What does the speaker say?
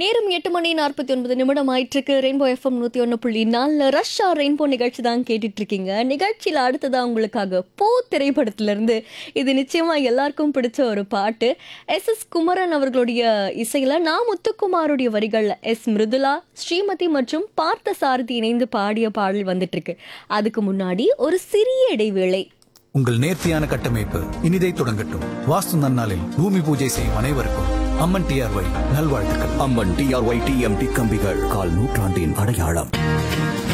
நேரம் எட்டு மணி நாற்பத்தி ஒன்பது நிமிடம் ஆயிட்டிருக்கு ரெயின்போ எஃப்எம் நூற்றி ஒன்று புள்ளி நாலில் ரஷ்ஷா ரெயின்போ நிகழ்ச்சி தான் கேட்டுட்டு இருக்கீங்க நிகழ்ச்சியில் அடுத்ததாக உங்களுக்காக போ திரைப்படத்திலிருந்து இது நிச்சயமாக எல்லாருக்கும் பிடிச்ச ஒரு பாட்டு எஸ் எஸ் குமரன் அவர்களுடைய இசையில் நான் முத்துக்குமாருடைய வரிகளில் எஸ் மிருதுலா ஸ்ரீமதி மற்றும் பார்த்த சாரதி இணைந்து பாடிய பாடல் வந்துட்டு இருக்கு அதுக்கு முன்னாடி ஒரு சிறிய இடைவேளை உங்கள் நேர்த்தியான கட்டமைப்பு இனிதை தொடங்கட்டும் வாஸ்து நன்னாளில் பூமி பூஜை செய்யும் அனைவருக்கும் அம்மன் டிஆர்ஒய் நல்வாழ்த்துக்கள் அம்மன் டிஆர்ஒய் டிஎம்டி கம்பிகள் கால் நூற்றாண்டின் அடையாளம்